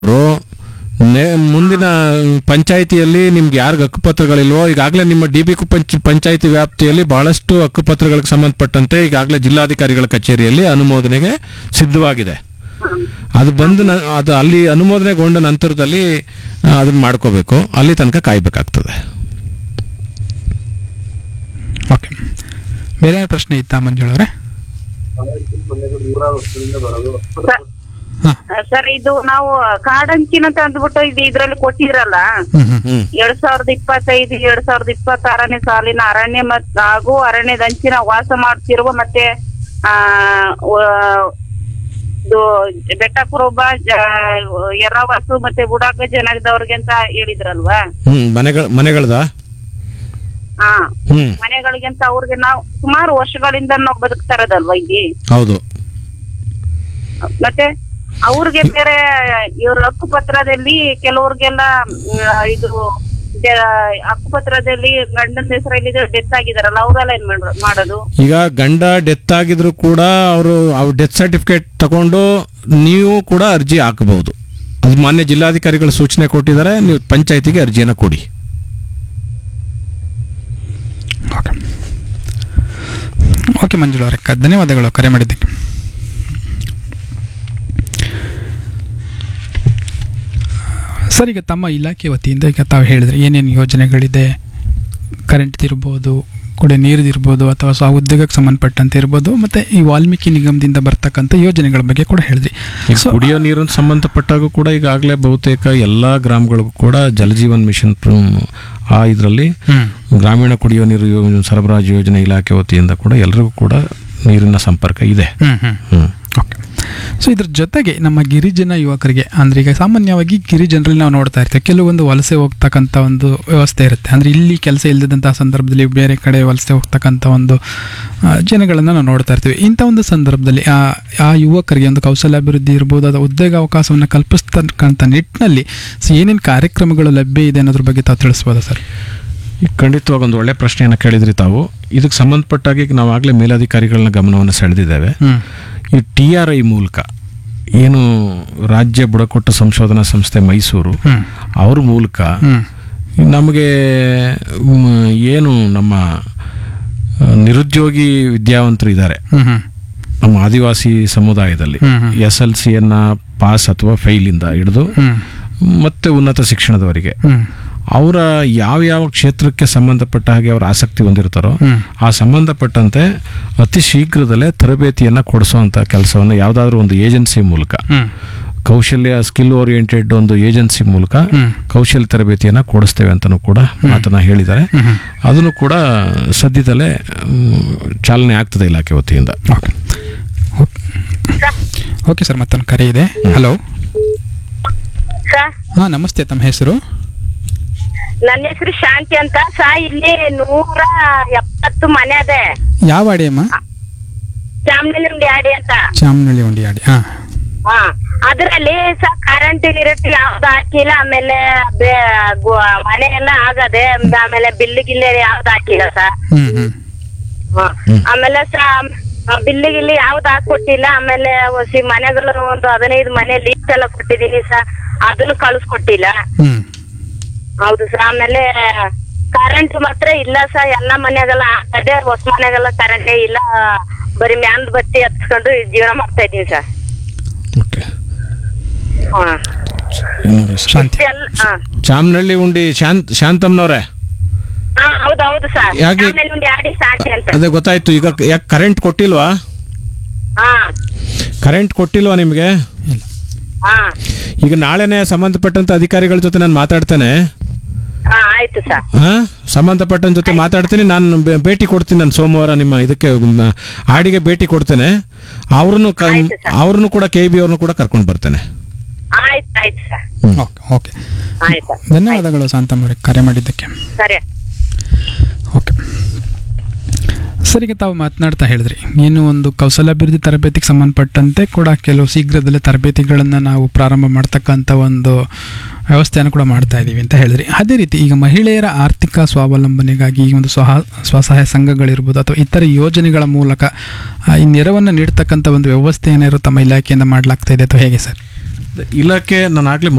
Rho ನೆ ಮುಂದಿನ ಪಂಚಾಯಿತಿಯಲ್ಲಿ ನಿಮ್ಗೆ ಯಾರಿಗ ಹಕ್ಕುಪತ್ರಗಳಿಲ್ವೋ ಈಗಾಗಲೇ ನಿಮ್ಮ ಡಿ ಬಿ ಪಂಚ ಪಂಚಾಯಿತಿ ವ್ಯಾಪ್ತಿಯಲ್ಲಿ ಬಹಳಷ್ಟು ಹಕ್ಕುಪತ್ರಗಳಿಗೆ ಸಂಬಂಧಪಟ್ಟಂತೆ ಈಗಾಗಲೇ ಜಿಲ್ಲಾಧಿಕಾರಿಗಳ ಕಚೇರಿಯಲ್ಲಿ ಅನುಮೋದನೆಗೆ ಸಿದ್ಧವಾಗಿದೆ ಅದು ಬಂದು ನ- ಅದು ಅಲ್ಲಿ ಅನುಮೋದನೆಗೊಂಡ ನಂತರದಲ್ಲಿ ಆ, ಅದನ್ನ ಮಾಡ್ಕೋಬೇಕು ಅಲ್ಲಿ ತನಕ ಕಾಯ್ಬೇಕಾಗ್ತದೆ ಓಕೆ ಬೇರೆ ಏನಾದ್ರು ಪ್ರಶ್ನೆ ಇತ್ತಾ ಮಂಜುಳವ್ರೆ ಹಾಂ ಸರ್ ಇದು ನಾವು ಕಾಡಂಚಿನ ಅಂತ ಅಂದ್ಬಿಟ್ಟು ಇದು ಇದ್ರಲ್ಲಿ ಕೊಟ್ಟಿದ್ರಲ್ಲ ಹ್ಮ್ ಹ್ಮ್ ಹ್ಮ್ ಎರಡ್ ಸಾವಿರದ ಇಪ್ಪತ್ತೈದು ಎರಡ್ ಸಾವಿರದ ಇಪ್ಪತ್ತಾರನೇ ಸಾಲಿನ ಅರಣ್ಯ ಮತ್ ಹಾಗೂ ಅರಣ್ಯದ ಅಂಚಿನ ವಾಸ ಮಾಡ್ತಿರುವ ಮತ್ತೆ ಆ ವ- ಇದು ಬೆಟ್ಟಕುರುಬ ಎರವಾಸು ಮತ್ತೆ ಬುಡಾಕ ಜನಾಂಗದವ್ರಿಗೆ ಅಂತ ಹೇಳಿದ್ರಲ್ವಾ ಹ್ಮ್ ಮನೆಗಳ ಮನೆಗಳದ ಹಾ ಹ್ಮ್ ಮನೆಗಳಿಗೆ ಅಂತ ಅವ್ರಿಗೆ ನಾವು ಸುಮಾರು ವರ್ಷಗಳಿಂದ ನಾವು ಬದುಕ್ತಾ ಇರೋದಲ್ವಾ ಇಲ್ಲಿ ಹೌದು ಮತ್ತೆ ಅವ್ರಿಗೆ ಬೇರೆ ಇವ್ರ ಹಕ್ಕುಪತ್ರದಲ್ಲಿ ಕೆಲವ್ರಿಗೆಲ್ಲ ಮ್, ಇದು ದೆ- ಹಕ್ಕುಪತ್ರದಲ್ಲಿ ಗಂಡನ ಹೆಸರಲ್ಲಿ ಡೆತ್ ಆಗಿದಾರಲ್ಲ ಅವರೆಲ್ಲ ಏನ್ ಮಾಡ್- ಮಾಡೋದು ಈಗ ಗಂಡ ಡೆತ್ ಆಗಿದ್ರು ಕೂಡ ಅವರು ಅವ್ರ ಡೆತ್ ಸರ್ಟಿಫಿಕೇಟ್ ತಗೊಂಡು ನೀವು ಕೂಡ ಅರ್ಜಿ ಹಾಕಬಹುದು ಅದು ಮಾನ್ಯ ಜಿಲ್ಲಾಧಿಕಾರಿಗಳು ಸೂಚನೆ ಕೊಟ್ಟಿದ್ದಾರೆ ನೀವು ಪಂಚಾಯತಿಗೆ ಅರ್ಜಿಯನ್ನು ಕೊಡಿ ಓಕೆ ಓಕೆ ಮಂಜುಳವ್ರೆ ಕ ಧನ್ಯವಾದಗಳು ಕರೆ ಮಾಡಿದ್ದಕ್ಕೆ ಸರ್ ಈಗ ತಮ್ಮ ಇಲಾಖೆ ವತಿಯಿಂದ ಈಗ ತಾವು ಹೇಳಿದ್ರೆ ಏನೇನು ಯೋಜನೆಗಳಿದೆ ಕರೆಂಟ್ ಇರ್ಬೋದು ಕುಡಿಯೋ ನೀರಿದಿರ್ಬೋದು ಅಥವಾ ಸ್ವ ಉದ್ಯೋಗಕ್ಕೆ ಸಂಬಂಧಪಟ್ಟಂತೆ ಇರ್ಬೋದು ಮತ್ತು ಈ ವಾಲ್ಮೀಕಿ ನಿಗಮದಿಂದ ಬರ್ತಕ್ಕಂಥ ಯೋಜನೆಗಳ ಬಗ್ಗೆ ಕೂಡ ಹೇಳಿದ್ರಿ ಈಗ ಸೊ ಕುಡಿಯೋ ನೀರಿನ ಸಂಬಂಧಪಟ್ಟಾಗೂ ಕೂಡ ಈಗಾಗಲೇ ಬಹುತೇಕ ಎಲ್ಲ ಗ್ರಾಮಗಳಿಗೂ ಕೂಡ ಜಲಜೀವನ್ ಮಿಷನ್ ಪ್ರ- ಆ ಇದರಲ್ಲಿ ಹ್ಮ್ ಗ್ರಾಮೀಣ ಕುಡಿಯೋ ನೀರು ಯೋ- ಸರಬರಾಜು ಯೋಜನೆ ಇಲಾಖೆ ವತಿಯಿಂದ ಕೂಡ ಎಲ್ಲರಿಗೂ ಕೂಡ ನೀರಿನ ಸಂಪರ್ಕ ಇದೆ ಹ್ಮ್ ಹ್ಮ್ ಹ್ಮ್ ಓಕೆ ಸೊ ಇದ್ರ ಜೊತೆಗೆ ನಮ್ಮ ಗಿರಿಜನ ಯುವಕರಿಗೆ ಅಂದರೆ ಈಗ ಸಾಮಾನ್ಯವಾಗಿ ಗಿರಿಜನರಲ್ಲಿ ನಾವು ನೋಡ್ತಾ ಇರ್ತೀವಿ ಕೆಲವೊಂದು ವಲಸೆ ಹೋಗ್ತಕ್ಕಂಥ ಒಂದು ವ್ಯವಸ್ಥೆ ಇರುತ್ತೆ ಅಂದರೆ ಇಲ್ಲಿ ಕೆಲಸ ಇಲ್ಲದಂತಹ ಸಂದರ್ಭದಲ್ಲಿ ಬೇರೆ ಕಡೆ ವಲಸೆ ಹೋಗ್ತಕ್ಕಂಥ ಒಂದು ಜನಗಳನ್ನು ನಾವು ನೋಡ್ತಾ ಇರ್ತೀವಿ ಇಂಥ ಒಂದು ಸಂದರ್ಭದಲ್ಲಿ ಆ ಆ ಯುವಕರಿಗೆ ಒಂದು ಕೌಶಲ್ಯಾಭಿವೃದ್ಧಿ ಇರ್ಬೋದು ಅಥವಾ ಉದ್ಯೋಗ ಅವಕಾಶವನ್ನು ಕಲ್ಪಿಸ್ತಕ್ಕಂಥ ನಿಟ್ಟಿನಲ್ಲಿ ಸೊ ಏನೇನು ಕಾರ್ಯಕ್ರಮಗಳು ಲಭ್ಯ ಇದೆ ಅನ್ನೋದ್ರ ಬಗ್ಗೆ ತಾವು ತಿಳಿಸ್ಬೋದಾ ಸರ್ ಈಗ ಖಂಡಿತವಾಗಿ ಒಂದು ಒಳ್ಳೆ ಪ್ರಶ್ನೆಯನ್ನು ಕೇಳಿದ್ರಿ ತಾವು ಇದಕ್ಕೆ ಸಂಬಂಧಪಟ್ಟಾಗಿ ಈಗ ನಾವು ಆಗಲೇ ಮೇಲಾಧಿಕಾರಿಗಳನ್ನ ಗಮನವನ್ನು ಸೆಳೆದಿದ್ದೇವೆ ಹ್ಞೂ ಈ ಟಿ ಆರ್ ಐ ಮೂಲಕ ಏನು ರಾಜ್ಯ ಬುಡಕಟ್ಟು ಸಂಶೋಧನಾ ಸಂಸ್ಥೆ ಮೈಸೂರು ಹ್ಞೂ ಅವ್ರ ಮೂಲಕ ಹ್ಞೂ ನಮಗೆ ಮ್, ಏನು ನಮ್ಮ ಆ, ನಿರುದ್ಯೋಗಿ ವಿದ್ಯಾವಂತರು ಇದ್ದಾರೆ ಹ್ಞೂ ಹ್ಞೂ ನಮ್ಮ ಆದಿವಾಸಿ ಸಮುದಾಯದಲ್ಲಿ ಹ್ಮ್, ಹ್ಮ್. ಎಸ್ ಎಲ್ ಸಿಯನ್ನ ಪಾಸ್ ಅಥವಾ ಫೈಲಿಂದ ಹಿಡಿದು ಹ್ಞೂ ಮತ್ತೆ ಉನ್ನತ ಶಿಕ್ಷಣದವರೆಗೆ ಹ್ಞೂ ಅವರ ಯಾವ ಯಾವ ಕ್ಷೇತ್ರಕ್ಕೆ ಸಂಬಂಧಪಟ್ಟ ಹಾಗೆ ಅವರು ಆಸಕ್ತಿ ಹೊಂದಿರ್ತಾರೋ ಹ್ಞೂ ಆ ಸಂಬಂಧಪಟ್ಟಂತೆ ಅತಿ ಶೀಘ್ರದಲ್ಲೇ ತರಬೇತಿಯನ್ನು ಕೊಡಿಸುವಂಥ ಕೆಲಸವನ್ನು ಯಾವುದಾದ್ರೂ ಒಂದು ಏಜೆನ್ಸಿ ಮೂಲಕ ಹ್ಞೂ ಕೌಶಲ್ಯ ಸ್ಕಿಲ್ ಓರಿಯೆಂಟೆಡ್ ಒಂದು ಏಜೆನ್ಸಿ ಮೂಲಕ ಹ್ಮ್. ಕೌಶಲ್ಯ ತರಬೇತಿಯನ್ನು ಕೊಡಿಸ್ತೇವೆ ಅಂತಲೂ ಕೂಡ ಮಾತನ್ನ ಹೇಳಿದ್ದಾರೆ ಹ್ಮ್. ಅದನ್ನು ಕೂಡ ಸದ್ಯದಲ್ಲೇ ಮ್, ಚಾಲನೆ ಆಗ್ತದೆ ಇಲಾಖೆ ವತಿಯಿಂದ ಓಕೆ ಓಕೆ ಸರ್ ಮತ್ತೊಂದು ಕರೆ ಇದೆ ಹಲೋ ಸರ್ ಹಾಂ ನಮಸ್ತೆ ತಮ್ಮ ಹೆಸರು ನನ್ನ ಹೆಸರು ಶಾಂತಿ ಅಂತ ಸಾ ಇಲ್ಲಿ ನೂರ ಎಪ್ಪತ್ತು ಮನೆ ಅದೇ ಯಾವ ಅಡಿ ಅಮ್ಮ ಚಾಮನಹಳ್ಳಿ ಆಡಿ ಅಂತ ಚಾಮನಹಳ್ಳಿ ಉಂಡಿ ಅಡಿ ಹಾಂ ಹಾ ಅದರಲ್ಲಿ ಸ ಕರೆಂಟ್ ಗಿರೆಂಟ್ ಯಾವ್ದು ಹಾಕಿಲ್ಲ ಆಮೇಲೆ ಬೆ- ಗು- ಮನೆ ಎಲ್ಲ ಆಗದೆ ಆಮೇಲೆ ಬಿಲ್ ಗಿಲ್ಲೆ ಯಾವ್ದು ಹಾಕಿಲ್ಲ ಸರ್ ಹ್ಞೂ ಹ್ಞೂ ಆಮೇಲೆ ಸ ಬಿಲ್ ಗಿಲ್ಲಿ ಯಾವ್ದು ಹಾಕೊಟ್ಟಿಲ್ಲ ಆಮೇಲೆ ಹೊಸಿ ಮನೆಗಳು ಒಂದು ಹದಿನೈದು ಮನೆ ಲೀಸ್ಟ್ ಎಲ್ಲ ಕೊಟ್ಟಿದೀನಿ ಸರ್ ಅದನ್ನು ಕಳಿಸ್ಕೊಟ್ಟಿಲ್ಲ ಹ್ಞೂ ಹೌದು ಸರ್ ಆಮೇಲೆ ಕರೆಂಟ್ ಮಾತ್ರ ಇಲ್ಲ ಸರ್ ಎಲ್ಲ ಮನೆಗೆಲ್ಲ ಅದೇ ಹೊಸ ಮನೆಗೆಲ್ಲ ಕರೆಂಟೇ ಇಲ್ಲ ಬರೀ ಮ್ಯಾನ್ ಬತ್ತಿ ಹತ್ಕೊಂಡು ಜೀವನ ಮಾಡ್ತಾ ಇದೀವಿ ಸರ್ ಓಕೆ ಹಾ ಶಾಂತಿ ಎಲ್ಲ ಹಾ ಚಾಮನಹಳ್ಳಿ ಉಂಡಿ ಶಾಂತ್ ಶಾಂತಮ್ನವ್ರೆ ಹಾ ಹೌದು ಹೌದು ಸರ್ ಯಾಕೆ? ಆಮೇಲೆ ಒಂದು ಆಡಿ ಸಾಟಿ ಅಂತ ಅದೇ ಗೊತ್ತಾಯ್ತು ಈಗ ಯಾಕೆ ಕರೆಂಟ್ ಕೊಟ್ಟಿಲ್ವಾ ಹಾ ಕರೆಂಟ್ ಕೊಟ್ಟಿಲ್ವಾ ನಿಮಗೆ ಇಲ್ಲ ಹಾ ಈಗ ನಾಳೆನೆ ಸಂಬಂಧಪಟ್ಟಂತ ಅಧಿಕಾರಿಗಳ ಜೊತೆ ನಾನು ಮಾತಾಡ್ತೇನೆ ಹಾ ಆಯ್ತು ಸರ್ ಹಾ ಸಂಬಂಧಪಟ್ಟನ ಜೊತೆ ಮಾತಾಡ್ತೀನಿ ನಾನು ಬೆ- ಭೇಟಿ ಕೊಡ್ತೀನಿ ನಾನು ಸೋಮವಾರ ನಿಮ್ಮ ಇದಕ್ಕೆ ಮ್, ಹಾಡಿಗೆ ಭೇಟಿ ಕೊಡ್ತೇನೆ ಅವ್ರನ್ನು ಆಯ್ತು ಸರ್. ಅವ್ರನ್ನು ಕೂಡ ಕೆ ಬಿ ಅವ್ರನ್ನು ಕೂಡ ಕರ್ಕೊಂಡು ಬರ್ತೇನೆ ಆಯ್ತು ಆಯ್ತು ಸರ್ ಓಕೆ ಓಕೆ ಆಯ್ತು ಧನ್ಯವಾದಗಳು ಶಾಂತಮ್ಮವ್ರೆ ಕರೆ ಮಾಡಿದ್ದಕ್ಕೆ ಸರಿ ಓಕೆ ಸರ್ ಈಗ ತಾವು ಮಾತನಾಡ್ತಾ ಹೇಳಿದ್ರಿ ಏನು ಒಂದು ಕೌಶಲ್ಯಾಭಿವೃದ್ಧಿ ತರಬೇತಿಗೆ ಸಂಬಂಧಪಟ್ಟಂತೆ ಕೂಡ ಕೆಲವು ಶೀಘ್ರದಲ್ಲೇ ತರಬೇತಿಗಳನ್ನು ನಾವು ಪ್ರಾರಂಭ ಮಾಡ್ತಕ್ಕಂಥ ಒಂದು ವ್ಯವಸ್ಥೆಯನ್ನು ಕೂಡ ಮಾಡ್ತಾ ಇದ್ದೀವಿ ಅಂತ ಹೇಳಿದ್ರಿ ಅದೇ ರೀತಿ ಈಗ ಮಹಿಳೆಯರ ಆರ್ಥಿಕ ಸ್ವಾವಲಂಬನೆಗಾಗಿ ಈ ಒಂದು ಸ್ವಹ ಸ್ವಸಹಾಯ ಸಂಘಗಳಿರ್ಬೋದು ಅಥವಾ ಇತರ ಯೋಜನೆಗಳ ಮೂಲಕ ಆ, ಈ ನೆರವನ್ನು ನೀಡ್ತಕ್ಕಂಥ ಒಂದು ವ್ಯವಸ್ಥೆ ಏನಾದ್ರು ತಮ್ಮ ಇಲಾಖೆಯಿಂದ ಮಾಡಲಾಗ್ತಾ ಇದೆ ಅಥವಾ ಹೇಗೆ ಸರ್ ಇಲಾಖೆ ನಾನು ಆಗ್ಲೇ